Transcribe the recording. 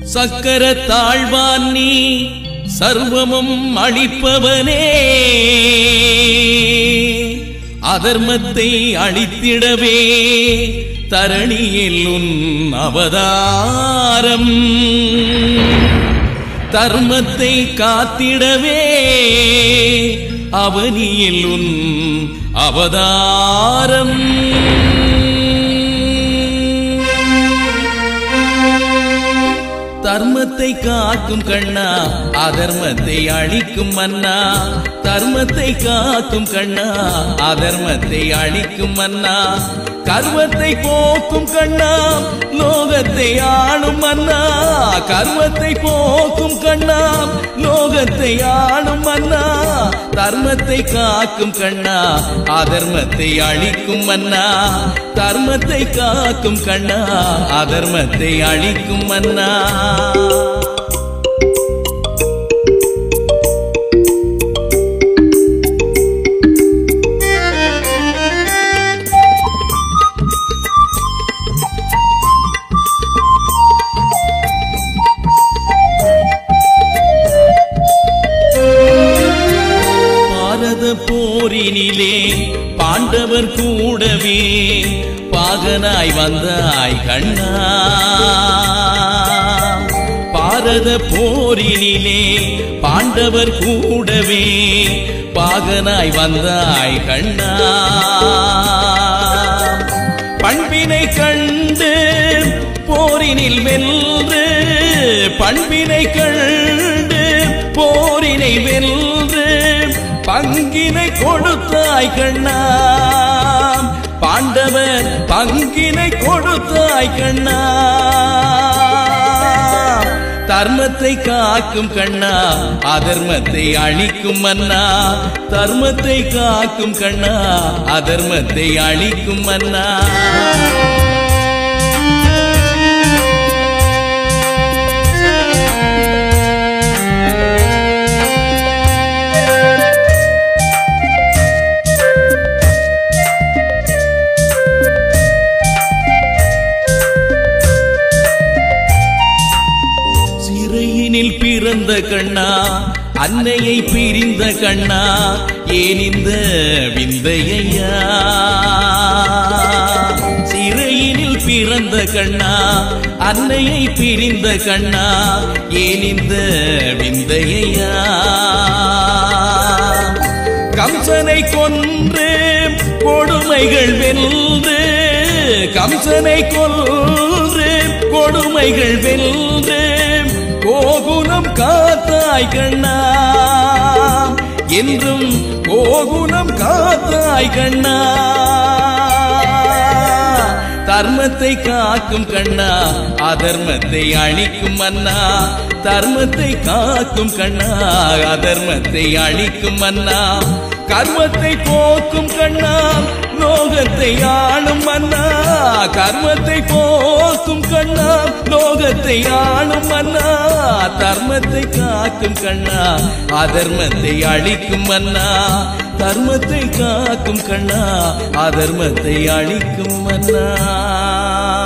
சக்கர தாழ்வான் நீ சர்வமும் அளிப்பவனே அதர்மத்தை அழித்திடவே தரணியில் உன் அவதாரம் தர்மத்தை காத்திடவே அவனியில் உன் அவதாரம் தர்மத்தை காக்கும் கண்ணா அதர்மத்தை அழிக்கும் மன்னா தர்மத்தை காக்கும் கண்ணா அதர்மத்தை அழிக்கும் மன்னா கர்வத்தை போக்கும் கண்ணா லோகத்தை ஆளும் மன்னா கர்வத்தை போக்கும் கண்ணா லோகத்தை ஆளும் மன்னா தர்மத்தை காக்கும் கண்ணா அதர்மத்தை அழிக்கும் மன்னா தர்மத்தை காக்கும் கண்ணா அதர்மத்தை அழிக்கும் மன்னா பாரத போரினிலே பாண்டவர் கூடவே பாகனாய் வந்தாய் கண்ணா பாரத போரினிலே பாண்டவர் கூடவே பாகனாய் வந்தாய் கண்ணா பண்பினை கண்டு போரினில் வென்று பண்பினை கண்டு போரினை வென்று பங்கினை கொடுத்தாய் கண்ணா பாண்டவர் பங்கினை கொடுத்தாய் கண்ணா தர்மத்தை காக்கும் கண்ணா அதர்மத்தை அழிக்கும் மன்னா தர்மத்தை காக்கும் கண்ணா அதர்மத்தை அழிக்கும் மன்னா சிறையினில் பிறந்த கண்ணா அன்னையை பிரிந்த கண்ணா ஏன் இந்த விந்தையா சிறையினில் பிறந்த கண்ணா அன்னையை பிரிந்த கண்ணா ஏன் இந்த விந்தையா கம்சனை கொன்று கொடுமைகள் வென்று கம்சனை கொன்று கொடுமைகள் வென்று கோகுலம் காத்தாய் கண்ணா என்றும் கோகுலம் காத்தாய் கண்ணா தர்மத்தை காக்கும் கண்ணா அதர்மத்தை அழிக்கும் மன்னா தர்மத்தை காக்கும் கண்ணா அதர்மத்தை அழிக்கும் மன்னா கர்மத்தை போக்கும் கண்ணா லோகத்தை ஆளும் மன்னா கர்மத்தை போக்கும் கண்ணா லோகத்தை ஆளும் மன்னா தர்மத்தை காக்கும் கண்ணா அதர்மத்தை அழிக்கும் மன்னா தர்மத்தை காக்கும் கண்ணா அதர்மத்தை அழிக்கும் மன்னா